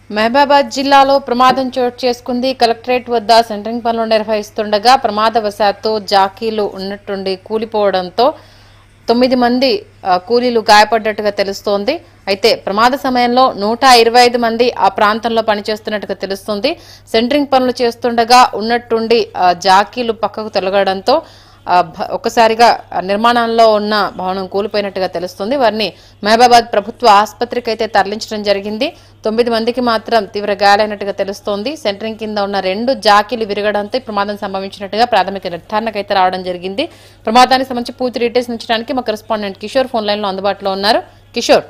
మహబూబాబాద్ జిల్లాలో ప్రమాదం చోటు చేసుకుంది కలెక్టరేట్ వద్ద సెంటరింగ్ పనులు నిర్వహిస్తుండగా ప్రమాదవశాత్తు జాకీలు ఉన్నట్టుండి కూలిపోవడంతో తొమ్మిది మంది ఆ, కూలీలు గాయపడ్డట్టుగా తెలుస్తోంది అయితే ప్రమాద సమయంలో నూట ఇరవై ఐదు మంది ఆ ప్రాంతంలో పనిచేస్తున్నట్టుగా తెలుస్తుంది సెంటరింగ్ పనులు చేస్తుండగా ఉన్నట్టుండి ఆ, జాకీలు పక్కకు తొలగడంతో ఆ, భ- ఒక్కసారిగా ఆ నిర్మాణంలో ఉన్న భవనం కూలిపోయినట్టుగా తెలుస్తుంది వారిని మహబూబాబాద్ ప్రభుత్వ ఆసుపత్రికి అయితే తరలించడం జరిగింది తొమ్మిది మందికి మాత్రం తీవ్ర గాయాలైనట్టుగా తెలుస్తోంది సెంటరింగ్ కింద ఉన్న రెండు జాకీలు విరగడంతో ఈ ప్రమాదం సంభవించినట్టుగా ప్రాథమిక నిర్ధారణకు అయితే రావడం జరిగింది ప్రమాదానికి సంబంధించి పూర్తి డీటెయిల్స్ ఉంచడానికి మా కరెస్పాండెంట్ కిషోర్ ఫోన్ లైన్ లో అందుబాటులో ఉన్నారు కిషోర్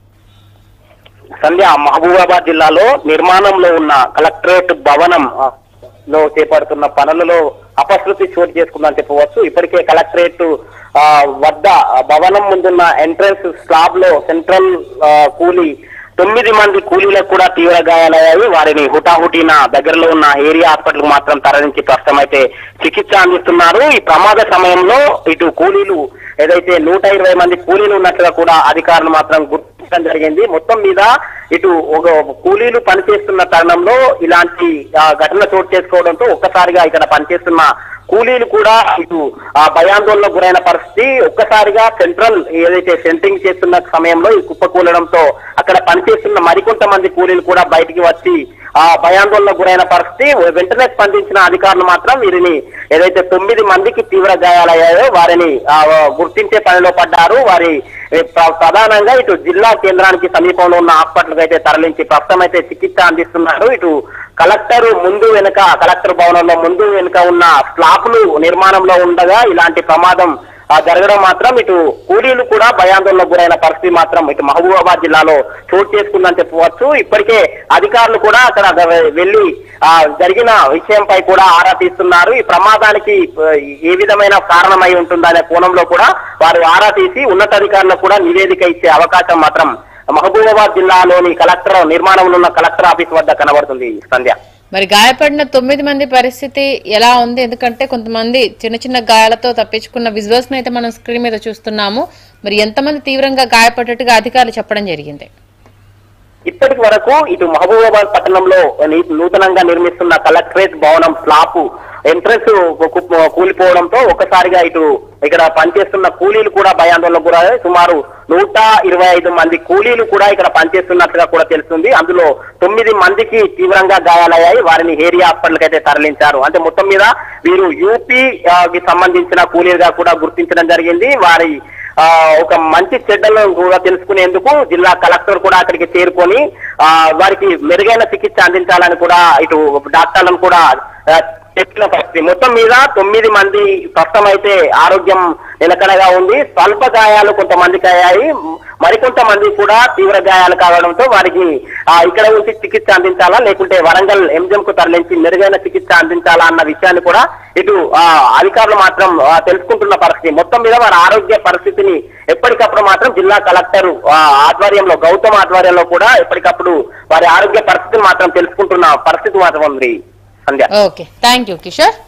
సంధ్య మహబూబాబాద్ జిల్లాలో నిర్మాణంలో ఉన్న కలెక్టరేట్ భవనం ఆ, లో చేపడుతున్న పనులలో అపశృతి చోటు చేసుకుందని చెప్పవచ్చు ఇప్పటికే కలెక్టరేట్ ఆ, వద్ద ఆ, భవనం ముందున్న ఎంట్రన్స్ స్లాబ్ లో సెంట్రల్ ఆ, కూలీ తొమ్మిది మంది కూలీలకు కూడా తీవ్ర గాయాలయ్యాయి వారిని హుటాహుటిన దగ్గరలో ఉన్న ఏరియా హాస్పిటల్ మాత్రం తరలించి ప్రస్తుతం అయితే చికిత్స అందిస్తున్నారు ఈ ప్రమాద సమయంలో ఇటు కూలీలు ఏదైతే నూట ఇరవై మంది కూలీలు ఉన్నట్లుగా కూడా అధికారులు మాత్రం గుర్తించడం జరిగింది మొత్తం మీద ఇటు ఒక కూలీలు పనిచేస్తున్న తరుణంలో ఇలాంటి ఆ, ఘటన చోటు చేసుకోవడంతో ఒక్కసారిగా ఇక్కడ పనిచేస్తున్న కూలీలు కూడా ఇటు ఆ భయాందోళనకు గురైన పరిస్థితి ఒక్కసారిగా సెంట్రల్ ఏదైతే సెంటరింగ్ చేస్తున్న సమయంలో ఈ కుప్పకూలడంతో అక్కడ పనిచేస్తున్న మరికొంతమంది కూలీలు కూడా బయటికి వచ్చి ఆ భయాందోళనకు గురైన పరిస్థితి వెంటనే స్పందించిన అధికారులు మాత్రం వీరిని ఏదైతే తొమ్మిది మందికి తీవ్ర గాయాలయ్యాయో వారిని ఆ, గుర్తించే పనిలో పడ్డారు వారి ఏ, ప్ర- ప్రధానంగా ఇటు జిల్లా కేంద్రానికి సమీపంలో ఉన్న హాస్పిటల్ అయితే తరలించి ప్రస్తుతం అయితే చికిత్స అందిస్తున్నారు ఇటు కలెక్టర్ ముందు వెనుక కలెక్టర్ భవనంలో ముందు వెనుక ఉన్న స్లాపులు నిర్మాణంలో ఉండగా ఇలాంటి ప్రమాదం ఆ, జరగడం మాత్రం ఇటు కూలీలు కూడా భయాందోళనకు గురైన పరిస్థితి మాత్రం ఇటు మహబూబాబాద్ జిల్లాలో చోటు చేసుకుందని చెప్పవచ్చు ఇప్పటికే అధికారులు కూడా అక్కడ గ- వెళ్లి ఆ, జరిగిన విషయంపై కూడా ఆరా తీస్తున్నారు ఈ ప్రమాదానికి ఆ, ఏ విధమైన కారణమై ఉంటుందనే కోణంలో కూడా వారు ఆరా తీసి ఉన్నతాధికారులకు కూడా నివేదిక ఇచ్చే అవకాశం మాత్ం మహబూబాబాద్ జిల్లాలోని కలెక్టర్ నిర్మాణంలో ఉన్న కలెక్టర్ ఆఫీస్ వద్ద కనబడుతుంది సంధ్య మరి గాయపడిన తొమ్మిది మంది పరిస్థితి ఎలా ఉంది ఎందుకంటే కొంతమంది చిన్న చిన్న గాయాలతో తప్పించుకున్న విజువల్స్ అయితే మనం స్క్రీన్ మీద చూస్తున్నాము మరి ఎంతమంది తీవ్రంగా గాయపడ్డట్టుగా అధికారులు చెప్పడం జరిగింది ఇప్పటి వరకు ఇటు మహబూబాబాద్ పట్టణంలో నీ- నూతనంగా నిర్మిస్తున్న కలెక్టరేట్ భవనం స్లాపు ఎంట్రన్స్ కు- కూలిపోవడంతో ఒక్కసారిగా ఇటు ఇక్కడ పనిచేస్తున్న కూలీలు కూడా భయాందోళనకు గురయ్యాయి సుమారు నూట ఇరవై ఐదు మంది కూలీలు కూడా ఇక్కడ పనిచేస్తున్నట్లుగా కూడా తెలుస్తుంది అందులో తొమ్మిది మందికి తీవ్రంగా గాయాలయ్యాయి వారిని ఏరియా హాస్పిటల్ అయితే తరలించారు అంటే మొత్తం మీద వీరు యూపీ ఆ, కి సంబంధించిన కూలీలుగా కూడా గుర్తించడం జరిగింది వారి ఆ, ఒక మంచి చెడ్డలను కూడా తెలుసుకునేందుకు జిల్లా కలెక్టర్ కూడా అక్కడికి చేరుకొని ఆ, వారికి మెరుగైన చికిత్స అందించాలని కూడా ఇటు డాక్టర్లను కూడా ఆ, చెప్పిన పరిస్థితి మొత్తం మీద తొమ్మిది మంది ప్రస్తుతం అయితే ఆరోగ్యం నిలకడగా ఉంది స్వల్ప గాయాలు కొంతమందికి అయ్యాయి మరికొంతమంది కూడా తీవ్ర గాయాలు కావడంతో వారికి ఆ, ఇక్కడ ఉంచి చికిత్స అందించాలా లేకుంటే వరంగల్ ఎంజిఎం కు తరలించి మెరుగైన చికిత్స అందించాలా అన్న విషయాన్ని కూడా ఇటు ఆ, అధికారులు మాత్రం ఆ, తెలుసుకుంటున్న పరిస్థితి మొత్తం మీద వారి ఆరోగ్య పరిస్థితిని ఎప్పటికప్పుడు మాత్రం జిల్లా కలెక్టర్ ఆ, ఆధ్వర్యంలో గౌతమ్ ఆధ్వర్యంలో కూడా ఎప్పటికప్పుడు వారి ఆరోగ్య పరిస్థితిని మాత్రం తెలుసుకుంటున్న పరిస్థితి మాత్రం ఉంది Sandhya okay thank you Kishore